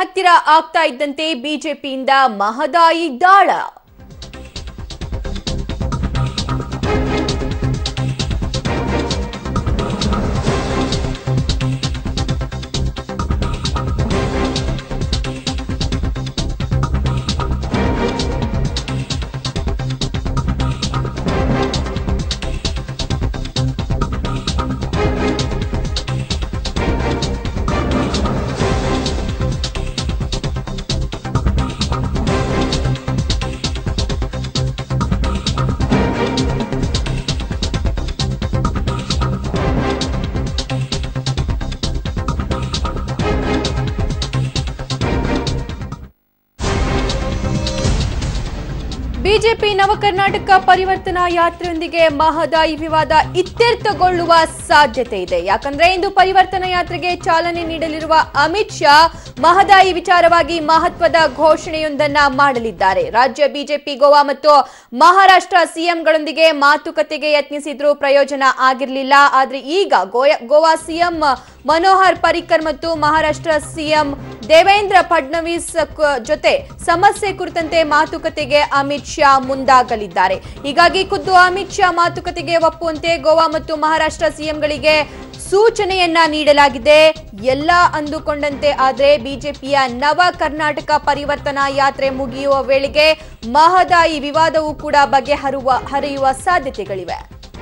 ಹತ್ತಿರ ಆಗ್ತಾ ಇದ್ದಂತೆ ಬಿಜೆಪಿಯಿಂದ ಮಹದಾಯಿ ದಾಳ ಬಿಜೆಪಿ ನವಕರ್ನಾಟಕ ಪರಿವರ್ತನಾ ಯಾತ್ರೆಯೊಂದಿಗೆ ಮಹದಾಯಿ ವಿವಾದ ಇತ್ಯರ್ಥಗೊಳ್ಳುವ ಸಾಧ್ಯತೆ ಇದೆ ಯಾಕಂದ್ರೆ ಇಂದು ಪರಿವರ್ತನಾ ಯಾತ್ರೆಗೆ ಚಾಲನೆ ನೀಡಲಿರುವ ಅಮಿತ್ ಶಾ ಮಹದಾಯಿ ವಿಚಾರವಾಗಿ ಮಹತ್ವದ ಘೋಷಣೆಯೊಂದನ್ನ ಮಾಡಲಿದ್ದಾರೆ ರಾಜ್ಯ ಬಿಜೆಪಿ ಗೋವಾ ಮತ್ತು ಮಹಾರಾಷ್ಟ್ರ ಸಿಎಂಗಳೊಂದಿಗೆ ಮಾತುಕತೆಗೆ ಯತ್ನಿಸಿದ್ರೂ ಪ್ರಯೋಜನ ಆಗಿರಲಿಲ್ಲ ಆದ್ರೆ ಈಗ ಗೋಯ- ಗೋವಾ ಸಿಎಂ ಮನೋಹರ್ ಪರಿಕ್ಕರ್ ಮತ್ತು ಮಹಾರಾಷ್ಟ್ರ ಸಿಎಂ ದೇವೇಂದ್ರ ಫಡ್ನವೀಸ್ ಕ- ಜೊತೆ ಸಮಸ್ಯೆ ಕುರಿತಂತೆ ಮಾತುಕತೆಗೆ ಅಮಿತ್ ಶಾ ಮುಂದಾಗಲಿದ್ದಾರೆ ಹೀಗಾಗಿ ಖುದ್ದು ಅಮಿತ್ ಶಾ ಮಾತುಕತೆಗೆ ಒಪ್ಪುವಂತೆ ಗೋವಾ ಮತ್ತು ಮಹಾರಾಷ್ಟ್ರ ಸಿಎಂಗಳಿಗೆ ಸೂಚನೆಯನ್ನ ನೀಡಲಾಗಿದೆ ಎಲ್ಲ ಅಂದುಕೊಂಡಂತೆ ಆದ್ರೆ ಬಿಜೆಪಿಯ ನವ ಕರ್ನಾಟಕ ಪರಿವರ್ತನಾ ಯಾತ್ರೆ ಮುಗಿಯುವ ವೇಳೆಗೆ ಮಹದಾಯಿ ವಿವಾದವೂ ಕೂಡ ಬಗೆಹರುವ ಹರಿಯುವ ಸಾಧ್ಯತೆಗಳಿವೆ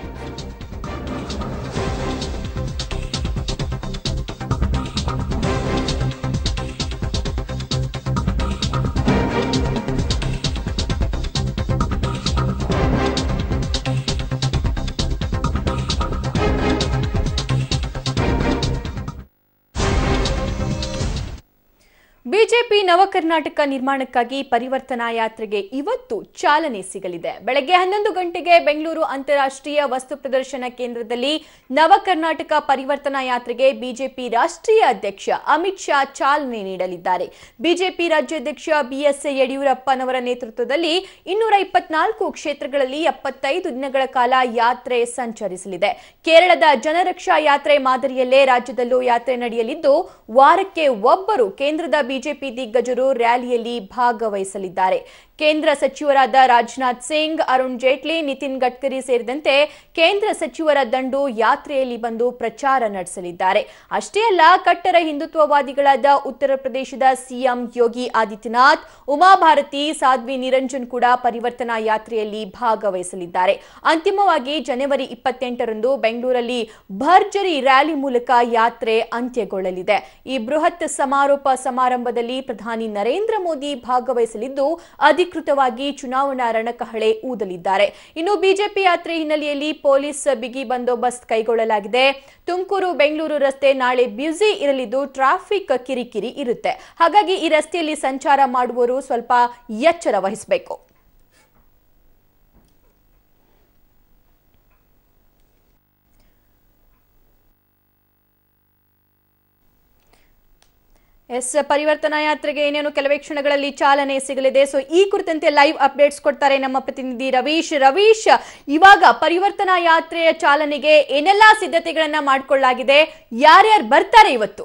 ಬಿಜೆಪಿ ನವಕರ್ನಾಟಕ ನಿರ್ಮಾಣಕ್ಕಾಗಿ ಪರಿವರ್ತನಾ ಯಾತ್ರೆಗೆ ಇವತ್ತು ಚಾಲನೆ ಸಿಗಲಿದೆ ಬೆಳಗ್ಗೆ ಹನ್ನೊಂದು ಗಂಟೆಗೆ ಬೆಂಗಳೂರು ಅಂತಾರಾಷ್ಟ್ರೀಯ ವಸ್ತು ಪ್ರದರ್ಶನ ಕೇಂದ್ರದಲ್ಲಿ ನವಕರ್ನಾಟಕ ಪರಿವರ್ತನಾ ಯಾತ್ರೆಗೆ ಬಿಜೆಪಿ ರಾಷ್ಟ್ರೀಯ ಅಧ್ಯಕ್ಷ ಅಮಿತ್ ಶಾ ಚಾಲನೆ ನೀಡಲಿದ್ದಾರೆ ಬಿಜೆಪಿ ರಾಜ್ಯಾಧ್ಯಕ್ಷ ಬಿಎಸ್ ಯಡಿಯೂರಪ್ಪನವರ ನೇತೃತ್ವದಲ್ಲಿ ಇನ್ನೂರ ಇಪ್ಪತ್ನಾಲ್ಕು ಕ್ಷೇತ್ರಗಳಲ್ಲಿ ಎಪ್ಪತ್ತೈದು ದಿನಗಳ ಕಾಲ ಯಾತ್ರೆ ಸಂಚರಿಸಲಿದೆ ಕೇರಳದ ಜನರಕ್ಷಾ ಯಾತ್ರೆ ಮಾದರಿಯಲ್ಲೇ ರಾಜ್ಯದಲ್ಲೂ ಯಾತ್ರೆ ನಡೆಯಲಿದ್ದು ವಾರಕ್ಕೆ ಒಬ್ಬರು ಕೇಂದ್ರದ ಬಿಜೆಪಿ ದಿಗ್ಗಜರು ರ್ಯಾಲಿಯಲ್ಲಿ ಭಾಗವಹಿಸಲಿದ್ದಾರೆ ಕೇಂದ್ರ ಸಚಿವರಾದ ರಾಜನಾಥ್ ಸಿಂಗ್ ಅರುಣ್ ಜೇಟ್ಲಿ ನಿತಿನ್ ಗಡ್ಕರಿ ಸೇರಿದಂತೆ ಕೇಂದ್ರ ಸಚಿವರ ದಂಡು ಯಾತ್ರೆಯಲ್ಲಿ ಬಂದು ಪ್ರಚಾರ ನಡೆಸಲಿದ್ದಾರೆ ಅಷ್ಟೇ ಅಲ್ಲ ಕಟ್ಟರ ಹಿಂದುತ್ವವಾದಿಗಳಾದ ಉತ್ತರ ಪ್ರದೇಶದ ಸಿಎಂ ಯೋಗಿ ಆದಿತ್ಯನಾಥ್ ಉಮಾಭಾರತಿ ಸಾಧ್ವಿ ನಿರಂಜನ್ ಕೂಡ ಪರಿವರ್ತನಾ ಯಾತ್ರೆಯಲ್ಲಿ ಭಾಗವಹಿಸಲಿದ್ದಾರೆ ಅಂತಿಮವಾಗಿ ಜನವರಿ ಇಪ್ಪತ್ತೆಂಟರಂದು ಬೆಂಗಳೂರಲ್ಲಿ ಭರ್ಜರಿ ರ್ಯಾಲಿ ಮೂಲಕ ಯಾತ್ರೆ ಅಂತ್ಯಗೊಳ್ಳಲಿದೆ ಈ ಬೃಹತ್ ಸಮಾರೋಪ ಸಮಾರಂಭದಲ್ಲಿ ಪ್ರಧಾನಿ ನರೇಂದ್ರ ಮೋದಿ ಭಾಗವಹಿಸಲಿದ್ದು ಅಧಿಕೃತವಾಗಿ ಚುನಾವಣಾ ರಣಕಹಳೆ ಊದಲಿದ್ದಾರೆ ಇನ್ನು ಬಿಜೆಪಿ ಯಾತ್ರೆ ಹಿನ್ನೆಲೆಯಲ್ಲಿ ಪೊಲೀಸ್ ಬಿಗಿ ಬಂದೋಬಸ್ತ್ ಕೈಗೊಳ್ಳಲಾಗಿದೆ ತುಮಕೂರು ಬೆಂಗಳೂರು ರಸ್ತೆ ನಾಳೆ ಬ್ಯುಸಿ ಇರಲಿದ್ದು ಟ್ರಾಫಿಕ್ ಕಿರಿಕಿರಿ ಇರುತ್ತೆ ಹಾಗಾಗಿ ಈ ರಸ್ತೆಯಲ್ಲಿ ಸಂಚಾರ ಮಾಡುವವರು ಸ್ವಲ್ಪ ಎಚ್ಚರ ವಹಿಸಬೇಕು ಎಸ್ ಪರಿವರ್ತನಾ ಯಾತ್ರೆಗೆ ಏನೇನು ಕೆಲವೇ ಕ್ಷಣಗಳಲ್ಲಿ ಚಾಲನೆ ಸಿಗಲಿದೆ ಸೊ ಈ ಕುರಿತಂತೆ ಲೈವ್ ಅಪ್ಡೇಟ್ಸ್ ಕೊಡ್ತಾರೆ ನಮ್ಮ ಪ್ರತಿನಿಧಿ ರವೀಶ್ ರವೀಶ್ ಇವಾಗ ಪರಿವರ್ತನಾ ಯಾತ್ರೆಯ ಚಾಲನೆಗೆ ಏನೆಲ್ಲಾ ಸಿದ್ಧತೆಗಳನ್ನ ಮಾಡಿಕೊಳ್ಳಲಾಗಿದೆ ಯಾರ್ಯಾರು ಬರ್ತಾರೆ ಇವತ್ತು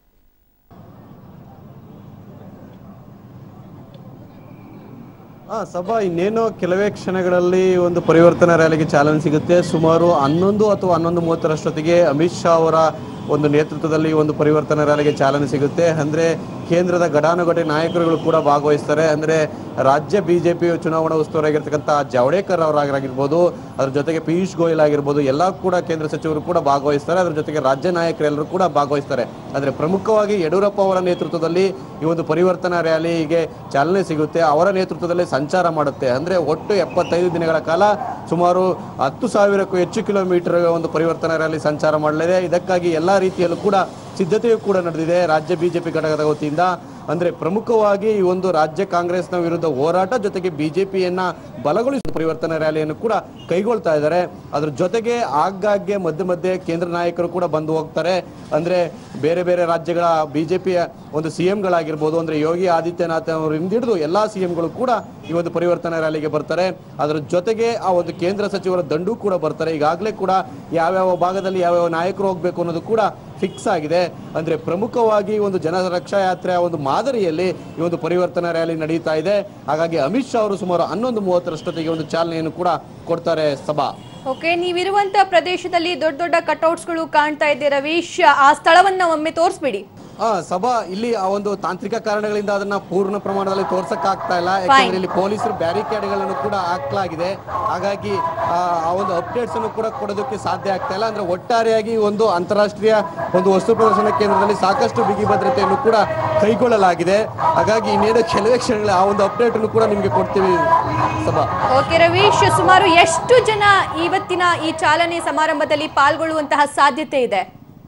ಆ ಸಭಾ ಇನ್ನೇನು ಕೆಲವೇ ಕ್ಷಣಗಳಲ್ಲಿ ಒಂದು ಪರಿವರ್ತನಾ ರ್ಯಾಲಿಗೆ ಚಾಲನೆ ಸಿಗುತ್ತೆ ಸುಮಾರು ಹನ್ನೊಂದು ಅಥವಾ ಹನ್ನೊಂದು ಮೂವತ್ತರಷ್ಟೊತ್ತಿಗೆ ಅಮಿತ್ ಶಾ ಅವರ ಒಂದು ನೇತೃತ್ವದಲ್ಲಿ ಒಂದು ಪರಿವರ್ತನಾ ರ್ಯಾಲಿಗೆ ಚಾಲನೆ ಸಿಗುತ್ತೆ ಅಂದ್ರೆ ಕೇಂದ್ರದ ಘಟಾನುಘಟಿ ನಾಯಕರುಗಳು ಕೂಡ ಭಾಗವಹಿಸ್ತಾರೆ ಅಂದ್ರೆ ರಾಜ್ಯ ಬಿಜೆಪಿ ಚುನಾವಣಾ ಉಸ್ತುವಾರಿಯಾಗಿರ್ತಕ್ಕಂಥ ಜಾವಡೇಕರ್ ಅವರಾಗಿರ್ಬೋದು ಅದ್ರ ಜೊತೆಗೆ ಪಿಯೂಷ್ ಗೋಯಲ್ ಆಗಿರ್ಬೋದು ಎಲ್ಲ ಕೂಡ ಕೇಂದ್ರ ಸಚಿವರು ಕೂಡ ಭಾಗವಹಿಸ್ತಾರೆ ಅದ್ರ ಜೊತೆಗೆ ರಾಜ್ಯ ನಾಯಕರೆಲ್ಲರೂ ಕೂಡ ಭಾಗವಹಿಸ್ತಾರೆ ಆದರೆ ಪ್ರಮುಖವಾಗಿ ಯಡಿಯೂರಪ್ಪ ಅವರ ನೇತೃತ್ವದಲ್ಲಿ ಈ ಒಂದು ಪರಿವರ್ತನಾ ರ್ಯಾಲಿಗೆ ಚಾಲನೆ ಸಿಗುತ್ತೆ ಅವರ ನೇತೃತ್ವದಲ್ಲಿ ಸಂಚಾರ ಮಾಡುತ್ತೆ ಅಂದ್ರೆ ಒಟ್ಟು ಎಪ್ಪತ್ತೈದು ದಿನಗಳ ಕಾಲ ಸುಮಾರು ಹತ್ತು ಸಾವಿರಕ್ಕೂ ಹೆಚ್ಚು ಕಿಲೋಮೀಟರ್ ಒಂದು ಪರಿವರ್ತನಾ ರ್ಯಾಲಿ ಸಂಚಾರ ಮಾಡಲಿದೆ ಇದಕ್ಕಾಗಿ ಎಲ್ಲಾ ರೀತಿಯಲ್ಲೂ ಕೂಡ ಸಿದ್ಧತೆಯೂ ಕೂಡ ನಡೆದಿದೆ ರಾಜ್ಯ ಬಿಜೆಪಿ ಘಟಕದ ವತಿಯಿಂದ ಅಂದ್ರೆ ಪ್ರಮುಖವಾಗಿ ಈ ಒಂದು ರಾಜ್ಯ ಕಾಂಗ್ರೆಸ್ನ ವಿರುದ್ಧ ಹೋರಾಟ ಜೊತೆಗೆ ಬಿಜೆಪಿಯನ್ನ ಬಲಗೊಳಿಸುವ ಪರಿವರ್ತನಾ ರ್ಯಾಲಿಯನ್ನು ಕೂಡ ಕೈಗೊಳ್ತಾ ಇದ್ದಾರೆ ಅದ್ರ ಜೊತೆಗೆ ಆಗಾಗ್ಗೆ ಮಧ್ಯೆ ಮಧ್ಯೆ ಕೇಂದ್ರ ನಾಯಕರು ಕೂಡ ಬಂದು ಹೋಗ್ತಾರೆ ಅಂದ್ರೆ ಬೇರೆ ಬೇರೆ ರಾಜ್ಯಗಳ ಬಿಜೆಪಿಯ ಒಂದು ಸಿಎಂಗಳಾಗಿರ್ಬೋದು ಅಂದ್ರೆ ಯೋಗಿ ಆದಿತ್ಯನಾಥ್ ಅವರಿಂದ ಹಿಡಿದು ಎಲ್ಲಾ ಸಿಎಂಗಳು ಕೂಡ ಈ ಒಂದು ಪರಿವರ್ತನಾ ರ್ಯಾಲಿಗೆ ಬರ್ತಾರೆ ಅದರ ಜೊತೆಗೆ ಆ ಒಂದು ಕೇಂದ್ರ ಸಚಿವರ ದಂಡು ಕೂಡ ಬರ್ತಾರೆ ಈಗಾಗಲೇ ಕೂಡ ಯಾವ್ಯಾವ ಭಾಗದಲ್ಲಿ ಯಾವ್ಯಾವ ನಾಯಕರು ಹೋಗ್ಬೇಕು ಅನ್ನೋದು ಕೂಡ ಫಿಕ್ಸ್ ಆಗಿದೆ ಅಂದ್ರೆ ಪ್ರಮುಖವಾಗಿ ಒಂದು ಜನರಕ್ಷಾ ಯಾತ್ರೆಯ ಒಂದು ಮಾದರಿಯಲ್ಲಿ ಈ ಒಂದು ಪರಿವರ್ತನಾ ರ್ಯಾಲಿ ನಡೀತಾ ಇದೆ ಹಾಗಾಗಿ ಅಮಿತ್ ಶಾ ಅವರು ಸುಮಾರು ಹನ್ನೊಂದು ಮೂವತ್ತರಷ್ಟೊತ್ತಿಗೆ ಒಂದು ಚಾಲನೆಯನ್ನು ಕೂಡ ಕೊಡ್ತಾರೆ ಸಭಾ ಓಕೆ ನೀವಿರುವಂತ ಪ್ರದೇಶದಲ್ಲಿ ದೊಡ್ಡ ದೊಡ್ಡ ಕಟೌಟ್ಸ್ಗಳು ಕಾಣ್ತಾ ಇದೆ ರವೀಶ್ ಆ ಸ್ಥಳವನ್ನ ಒಮ್ಮೆ ತೋರಿಸ್ಬಿಡಿ ಆ ಸಭಾ ಇಲ್ಲಿ ಆ ಒಂದು ತಾಂತ್ರಿಕ ಕಾರಣಗಳಿಂದ ಅದನ್ನ ಪೂರ್ಣ ಪ್ರಮಾಣದಲ್ಲಿ ತೋರ್ಸಕ್ ಆಗ್ತಾ ಇಲ್ಲ ಯಾಕಂದ್ರೆ ಇಲ್ಲಿ ಪೊಲೀಸರು ಬ್ಯಾರಿಕೇಡ್ ಗಳನ್ನು ಕೂಡ ಹಾಕ್ಲಾಗಿದೆ ಹಾಗಾಗಿ ಆ ಆ ಒಂದು ಅಪ್ಡೇಟ್ಸ್ ಅನ್ನು ಕೂಡ ಕೊಡೋದಕ್ಕೆ ಸಾಧ್ಯ ಆಗ್ತಾ ಇಲ್ಲ ಅಂದ್ರೆ ಒಟ್ಟಾರೆಯಾಗಿ ಒಂದು ಅಂತಾರಾಷ್ಟ್ರೀಯ ಒಂದು ವಸ್ತು ಪ್ರದರ್ಶನ ಕೇಂದ್ರದಲ್ಲಿ ಸಾಕಷ್ಟು ಬಿಗಿ ಭದ್ರತೆಯನ್ನು ಕೂಡ ಕೈಗೊಳ್ಳಲಾಗಿದೆ ಹಾಗಾಗಿ ಇನ್ನೇನು ಕೆಲವೇ ಕ್ಷಣಗಳ ಆ ಒಂದು ಅಪ್ಡೇಟ್ ಅನ್ನು ಕೂಡ ನಿಮ್ಗೆ ಕೊಡ್ತೀವಿ ಸಭಾ ಓಕೆ ರವೀಶ್ ಸುಮಾರು ಎಷ್ಟು ಜನ ಇವತ್ತಿನ ಈ ಚಾಲನೆ ಸಮಾರಂಭದಲ್ಲಿ ಪಾಲ್ಗೊಳ್ಳುವಂತಹ ಸಾಧ್ಯತೆ ಇದೆ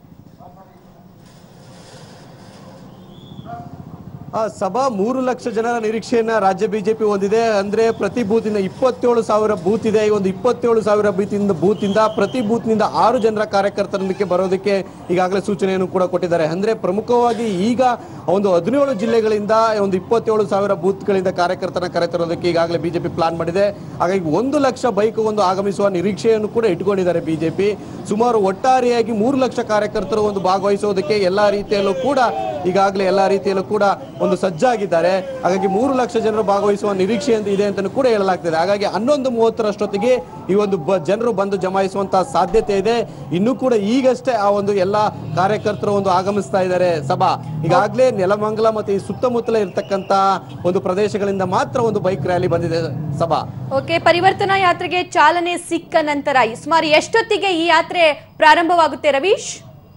ಆ ಸಭಾ ಮೂರು ಲಕ್ಷ ಜನರ ನಿರೀಕ್ಷೆಯನ್ನ ರಾಜ್ಯ ಬಿಜೆಪಿ ಹೊಂದಿದೆ ಅಂದ್ರೆ ಪ್ರತಿ ಬೂತ್ ಇಂದ ಇಪ್ಪತ್ತೇಳು ಸಾವಿರ ಬೂತ್ ಇದೆ ಈ ಒಂದು ಇಪ್ಪತ್ತೇಳು ಸಾವಿರ ಬೂತ್ ಇಂದ ಬೂತ್ ಇಂದ ಪ್ರತಿ ಬೂತ್ ನಿಂದ ಆರು ಜನರ ಕಾರ್ಯಕರ್ತರಕ್ಕೆ ಬರೋದಕ್ಕೆ ಈಗಾಗಲೇ ಸೂಚನೆಯನ್ನು ಕೂಡ ಕೊಟ್ಟಿದ್ದಾರೆ ಅಂದ್ರೆ ಪ್ರಮುಖವಾಗಿ ಈಗ ಒಂದು ಹದಿನೇಳು ಜಿಲ್ಲೆಗಳಿಂದ ಒಂದು ಇಪ್ಪತ್ತೇಳು ಸಾವಿರ ಬೂತ್ಗಳಿಂದ ಕಾರ್ಯಕರ್ತರನ್ನ ಕರೆತರೋದಕ್ಕೆ ಈಗಾಗಲೇ ಬಿಜೆಪಿ ಪ್ಲಾನ್ ಮಾಡಿದೆ ಹಾಗಾಗಿ ಒಂದು ಲಕ್ಷ ಬೈಕ್ ಒಂದು ಆಗಮಿಸುವ ನಿರೀಕ್ಷೆಯನ್ನು ಕೂಡ ಇಟ್ಕೊಂಡಿದ್ದಾರೆ ಬಿಜೆಪಿ ಸುಮಾರು ಒಟ್ಟಾರೆಯಾಗಿ ಮೂರು ಲಕ್ಷ ಕಾರ್ಯಕರ್ತರು ಒಂದು ಭಾಗವಹಿಸೋದಕ್ಕೆ ಎಲ್ಲಾ ರೀತಿಯಲ್ಲೂ ಕೂಡ ಈಗಾಗಲೇ ಎಲ್ಲಾ ರೀತಿಯಲ್ಲೂ ಕೂಡ ಒಂದು ಸಜ್ಜಾಗಿದ್ದಾರೆ ಹಾಗಾಗಿ ಮೂರು ಲಕ್ಷ ಜನರು ಭಾಗವಹಿಸುವ ನಿರೀಕ್ಷೆ ಅಂತ ಇದೆ ಅಂತ ಕೂಡ ಹೇಳಲಾಗ್ತದೆ ಹಾಗಾಗಿ ಹನ್ನೊಂದು ಮೂವತ್ತರಷ್ಟೊತ್ತಿಗೆ ಈ ಒಂದು ಬ- ಜನರು ಬಂದು ಜಮಾಯಿಸುವಂತಹ ಸಾಧ್ಯತೆ ಇದೆ ಇನ್ನೂ ಕೂಡ ಈಗಷ್ಟೇ ಆ ಒಂದು ಎಲ್ಲಾ ಕಾರ್ಯಕರ್ತರು ಒಂದು ಆಗಮಿಸ್ತಾ ಇದ್ದಾರೆ ಸಭಾ ಈಗಾಗಲೇ ನೆಲಮಂಗಲ ಮತ್ತೆ ಈ ಸುತ್ತಮುತ್ತಲ ಇರತಕ್ಕಂತ ಒಂದು ಪ್ರದೇಶಗಳಿಂದ ಮಾತ್ರ ಒಂದು ಬೈಕ್ ರ್ಯಾಲಿ ಬಂದಿದೆ ಸಭಾ ಓಕೆ ಪರಿವರ್ತನಾ ಯಾತ್ರೆಗೆ ಚಾಲನೆ ಸಿಕ್ಕ ನಂತರ ಸುಮಾರು ಎಷ್ಟೊತ್ತಿಗೆ ಈ ಯಾತ್ರೆ ಪ್ರಾರಂಭವಾಗುತ್ತೆ ರವೀಶ್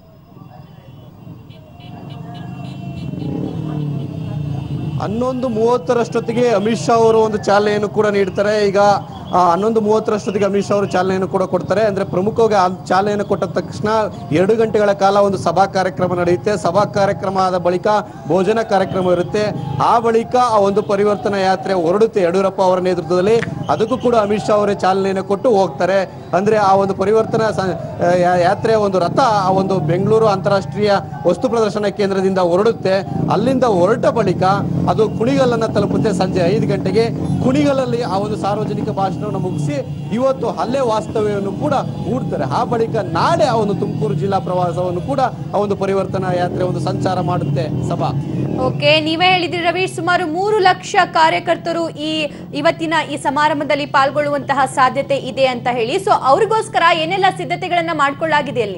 ಹನ್ನೊಂದು ಮೂವತ್ತರಷ್ಟೊತ್ತಿಗೆ ಅಮಿತ್ ಶಾ ಅವರು ಒಂದು ಚಾಲನೆಯನ್ನು ಕೂಡ ನೀಡ್ತಾರೆ ಈಗ ಆ, ಹನ್ನೊಂದು ಮೂವತ್ತರಷ್ಟೊತ್ತಿಗೆ ಅಮಿತ್ ಶಾ ಅವರು ಚಾಲನೆಯನ್ನು ಕೂಡ ಕೊಡ್ತಾರೆ ಅಂದ್ರೆ ಪ್ರಮುಖವಾಗಿ ಆ ಚಾಲನೆಯನ್ನು ಕೊಟ್ಟ ತಕ್ಷಣ ಎರಡು ಗಂಟೆಗಳ ಕಾಲ ಒಂದು ಸಭಾ ಕಾರ್ಯಕ್ರಮ ನಡೆಯುತ್ತೆ ಸಭಾ ಕಾರ್ಯಕ್ರಮ ಆದ ಬಳಿಕ ಭೋಜನ ಕಾರ್ಯಕ್ರಮ ಇರುತ್ತೆ ಆ ಬಳಿಕ ಆ ಒಂದು ಪರಿವರ್ತನಾ ಯಾತ್ರೆ ಹೊರಡುತ್ತೆ ಯಡಿಯೂರಪ್ಪ ಅವರ ನೇತೃತ್ವದಲ್ಲಿ ಅದಕ್ಕೂ ಕೂಡ ಅಮಿತ್ ಶಾ ಅವರೇ ಚಾಲನೆಯನ್ನು ಕೊಟ್ಟು ಹೋಗ್ತಾರೆ ಅಂದ್ರೆ ಆ ಒಂದು ಪರಿವರ್ತನಾ ಸ- ಆ, ಯಾ- ಯಾತ್ರೆಯ ಒಂದು ರಥ ಆ ಒಂದು ಬೆಂಗಳೂರು ಅಂತಾರಾಷ್ಟ್ರೀಯ ವಸ್ತು ಪ್ರದರ್ಶನ ಕೇಂದ್ರದಿಂದ ಹೊರಡುತ್ತೆ ಅಲ್ಲಿಂದ ಹೊರಟ ಬಳಿಕ ಅದು ಕುಣಿಗಲ್ಲನ್ನ ತಲುಪುತ್ತೆ ಸಂಜೆ ಐದು ಗಂಟೆಗೆ ಕುಣಿಗಲಲ್ಲಿ ಆ ಒಂದು ಸಾರ್ವಜನಿಕ ಭಾಷಣವನ್ನು ಮುಗಿಸಿ ಇವತ್ತು ಅಲ್ಲೇ ವಾಸ್ತವ್ಯವನ್ನು ಕೂಡ ಹೂಡ್ತಾರೆ ಆ ಬಳಿಕ ನಾಳೆ ಆ ಒಂದು ತುಮಕೂರು ಜಿಲ್ಲಾ ಪ್ರವಾಸವನ್ನು ಕೂಡ ಆ ಒಂದು ಪರಿವರ್ತನಾ ಯಾತ್ರೆ ಒಂದು ಸಂಚಾರ ಮಾಡುತ್ತೆ ಸಭಾ ಓಕೆ ನೀವೇ ಹೇಳಿದ್ರಿ ರವೀಶ್ ಸುಮಾರು ಮೂರು ಲಕ್ಷ ಕಾರ್ಯಕರ್ತರು ಈ ಇವತ್ತಿನ ಈ ಸಮಾರಂಭದಲ್ಲಿ ಪಾಲ್ಗೊಳ್ಳುವಂತಹ ಸಾಧ್ಯತೆ ಇದೆ ಅಂತ ಹೇಳಿ ಸೊ ಅವ್ರಿಗೋಸ್ಕರ ಏನೆಲ್ಲ ಸಿದ್ಧತೆಗಳನ್ನ ಮಾಡ್ಕೊಳ್ಳಾಗಿದೆ ಅಲ್ಲಿ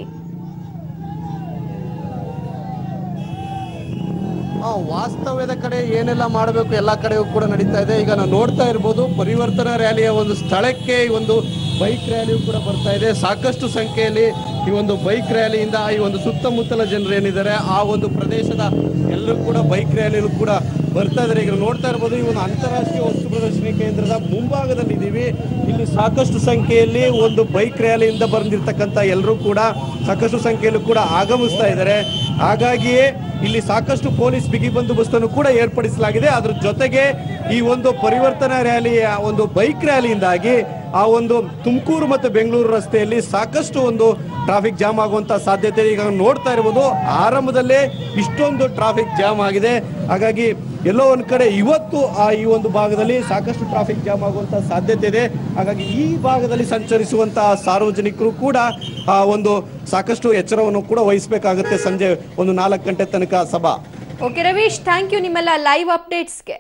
ಆ ವಾಸ್ತವ್ಯದ ಕಡೆ ಏನೆಲ್ಲ ಮಾಡಬೇಕು ಎಲ್ಲ ಕಡೆಯೂ ಕೂಡ ನಡೀತಾ ಇದೆ ಈಗ ನಾವು ನೋಡ್ತಾ ಇರ್ಬೋದು ಪರಿವರ್ತನಾ ರ್ಯಾಲಿಯ ಒಂದು ಸ್ಥಳಕ್ಕೆ ಈ ಒಂದು ಬೈಕ್ ರ್ಯಾಲಿಯು ಕೂಡ ಬರ್ತಾ ಇದೆ ಸಾಕಷ್ಟು ಸಂಖ್ಯೆಯಲ್ಲಿ ಈ ಒಂದು ಬೈಕ್ ರ್ಯಾಲಿಯಿಂದ ಈ ಒಂದು ಸುತ್ತಮುತ್ತಲ ಜನರು ಏನಿದ್ದಾರೆ ಆ ಒಂದು ಪ್ರದೇಶದ ಎಲ್ಲರೂ ಕೂಡ ಬೈಕ್ ರ್ಯಾಲಿಯಲ್ಲೂ ಕೂಡ ಬರ್ತಾ ಇದ್ದಾರೆ ಈಗ ನೋಡ್ತಾ ಇರ್ಬೋದು ಈ ಒಂದು ಅಂತಾರಾಷ್ಟ್ರೀಯ ವಸ್ತು ಪ್ರದರ್ಶನ ಕೇಂದ್ರದ ಮುಂಭಾಗದಲ್ಲಿ ಇದ್ದೀವಿ ಇಲ್ಲಿ ಸಾಕಷ್ಟು ಸಂಖ್ಯೆಯಲ್ಲಿ ಒಂದು ಬೈಕ್ ರ್ಯಾಲಿಯಿಂದ ಬಂದಿರತಕ್ಕಂಥ ಎಲ್ಲರೂ ಕೂಡ ಸಾಕಷ್ಟು ಸಂಖ್ಯೆಯಲ್ಲೂ ಕೂಡ ಆಗಮಿಸ್ತಾ ಇದ್ದಾರೆ ಹಾಗಾಗಿಯೇ ಇಲ್ಲಿ ಸಾಕಷ್ಟು ಪೊಲೀಸ್ ಬಿಗಿ ಬಂದೋಬಸ್ತನ್ನು ಕೂಡ ಏರ್ಪಡಿಸಲಾಗಿದೆ ಅದ್ರ ಜೊತೆಗೆ ಈ ಒಂದು ಪರಿವರ್ತನಾ ರ್ಯಾಲಿಯ ಒಂದು ಬೈಕ್ ರ್ಯಾಲಿಯಿಂದಾಗಿ ಆ ಒಂದು ತುಮಕೂರು ಮತ್ತು ಬೆಂಗಳೂರು ರಸ್ತೆಯಲ್ಲಿ ಸಾಕಷ್ಟು ಒಂದು ಟ್ರಾಫಿಕ್ ಜಾಮ್ ಆಗುವಂತ ಸಾಧ್ಯತೆ ಈಗ ನೋಡ್ತಾ ಇರ್ಬೋದು ಆರಂಭದಲ್ಲೇ ಇಷ್ಟೊಂದು ಟ್ರಾಫಿಕ್ ಜಾಮ್ ಆಗಿದೆ ಹಾಗಾಗಿ ಎಲ್ಲೋ ಒಂದ್ ಕಡೆ ಇವತ್ತು ಆ ಈ ಒಂದು ಭಾಗದಲ್ಲಿ ಸಾಕಷ್ಟು ಟ್ರಾಫಿಕ್ ಜಾಮ್ ಆಗುವಂತ ಸಾಧ್ಯತೆ ಇದೆ ಹಾಗಾಗಿ ಈ ಭಾಗದಲ್ಲಿ ಸಂಚರಿಸುವಂತಹ ಸಾರ್ವಜನಿಕರು ಕೂಡ ಆ ಒಂದು ಸಾಕಷ್ಟು ಎಚ್ಚರವನ್ನು ಕೂಡ ವಹಿಸಬೇಕಾಗುತ್ತೆ ಸಂಜೆ ಒಂದು ನಾಲ್ಕು ಗಂಟೆ ತನಕ ಸಭಾ ಓಕೆ ರವೀಶ್ ಥ್ಯಾಂಕ್ ಯು ನಿಮ್ಮೆಲ್ಲ ಲೈವ್ ಅಪ್ಡೇಟ್ಸ್ಗೆ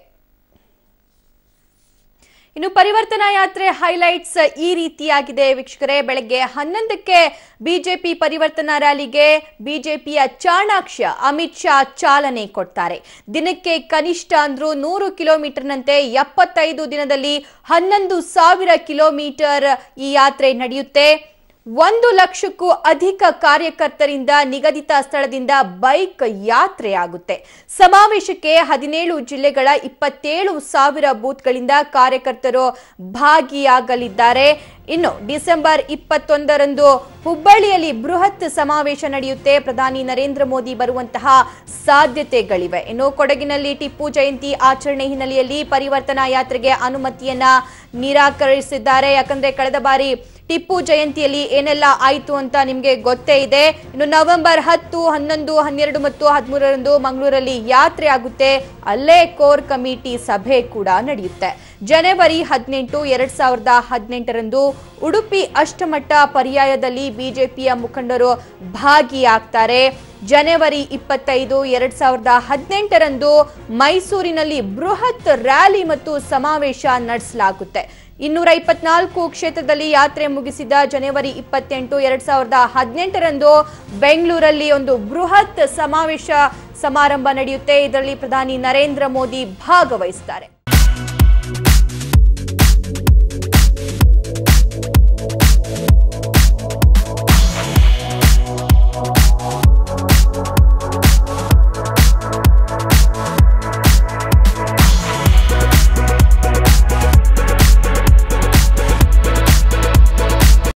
ಇನ್ನು ಪರಿವರ್ತನಾ ಯಾತ್ರೆ ಹೈಲೈಟ್ಸ್ ಈ ರೀತಿಯಾಗಿದೆ ವೀಕ್ಷಕರೇ ಬೆಳಗ್ಗೆ ಹನ್ನೊಂದಕ್ಕೆ ಬಿಜೆಪಿ ಪರಿವರ್ತನಾ ರ್ಯಾಲಿಗೆ ಬಿಜೆಪಿಯ ಚಾಣಾಕ್ಷ ಅಮಿತ್ ಶಾ ಚಾಲನೆ ಕೊಡ್ತಾರೆ ದಿನಕ್ಕೆ ಕನಿಷ್ಠ ಅಂದ್ರೂ ನೂರು ಕಿಲೋಮೀಟರ್ನಂತೆ ಎಪ್ಪತ್ತೈದು ದಿನದಲ್ಲಿ ಹನ್ನೊಂದು ಸಾವಿರ ಕಿಲೋಮೀಟರ್ ಈ ಯಾತ್ರೆ ನಡೆಯುತ್ತೆ ಒಂದು ಲಕ್ಷಕ್ಕೂ ಅಧಿಕ ಕಾರ್ಯಕರ್ತರಿಂದ ನಿಗದಿತ ಸ್ಥಳದಿಂದ ಬೈಕ್ ಯಾತ್ರೆ ಆಗುತ್ತೆ ಸಮಾವೇಶಕ್ಕೆ ಹದಿನೇಳು ಜಿಲ್ಲೆಗಳ ಇಪ್ಪತ್ತೇಳು ಸಾವಿರ ಬೂತ್ಗಳಿಂದ ಕಾರ್ಯಕರ್ತರು ಭಾಗಿಯಾಗಲಿದ್ದಾರೆ ಇನ್ನು ಡಿಸೆಂಬರ್ ಇಪ್ಪತ್ತೊಂದರಂದು ಹುಬ್ಬಳ್ಳಿಯಲ್ಲಿ ಬೃಹತ್ ಸಮಾವೇಶ ನಡೆಯುತ್ತೆ ಪ್ರಧಾನಿ ನರೇಂದ್ರ ಮೋದಿ ಬರುವಂತಹ ಸಾಧ್ಯತೆಗಳಿವೆ ಇನ್ನು ಕೊಡಗಿನಲ್ಲಿ ಟಿಪ್ಪು ಜಯಂತಿ ಆಚರಣೆ ಹಿನ್ನೆಲೆಯಲ್ಲಿ ಪರಿವರ್ತನಾ ಯಾತ್ರೆಗೆ ಅನುಮತಿಯನ್ನ ನಿರಾಕರಿಸಿದ್ದಾರೆ ಯಾಕಂದ್ರೆ ಕಳೆದ ಬಾರಿ ಟಿಪ್ಪು ಜಯಂತಿಯಲ್ಲಿ ಏನೆಲ್ಲ ಆಯಿತು ಅಂತ ನಿಮಗೆ ಗೊತ್ತೇ ಇದೆ ಇನ್ನು ನವೆಂಬರ್ ಹತ್ತು ಹನ್ನೊಂದು ಹನ್ನೆರಡು ಮತ್ತು ಹದಿಮೂರರಂದು ಮಂಗಳೂರಲ್ಲಿ ಯಾತ್ರೆ ಆಗುತ್ತೆ ಅಲ್ಲೇ ಕೋರ್ ಕಮಿಟಿ ಸಭೆ ಕೂಡ ನಡೆಯುತ್ತೆ ಜನವರಿ ಹದಿನೆಂಟು ಎರಡ್ ಸಾವಿರದ ಹದಿನೆಂಟರಂದು ಉಡುಪಿ ಅಷ್ಟಮಠ ಪರ್ಯಾಯದಲ್ಲಿ ಬಿಜೆಪಿಯ ಮುಖಂಡರು ಭಾಗಿಯಾಗ್ತಾರೆ ಜನವರಿ ಇಪ್ಪತ್ತೈದು ಎರಡ್ ಸಾವಿರದ ಹದಿನೆಂಟರಂದು ಮೈಸೂರಿನಲ್ಲಿ ಬೃಹತ್ ರ್ಯಾಲಿ ಮತ್ತು ಸಮಾವೇಶ ನಡೆಸಲಾಗುತ್ತೆ ಇನ್ನೂರ ಇಪ್ಪತ್ನಾಲ್ಕು ಕ್ಷೇತ್ರದಲ್ಲಿ ಯಾತ್ರೆ ಮುಗಿಸಿದ ಜನವರಿ ಇಪ್ಪತ್ತೆಂಟು ಎರಡ್ ಸಾವಿರದ ಹದಿನೆಂಟರಂದು ಬೆಂಗಳೂರಲ್ಲಿ ಒಂದು ಬೃಹತ್ ಸಮಾವೇಶ ಸಮಾರಂಭ ನಡೆಯುತ್ತೆ ಇದರಲ್ಲಿ ಪ್ರಧಾನಿ ನರೇಂದ್ರ ಮೋದಿ ಭಾಗವಹಿಸ್ತಾರೆ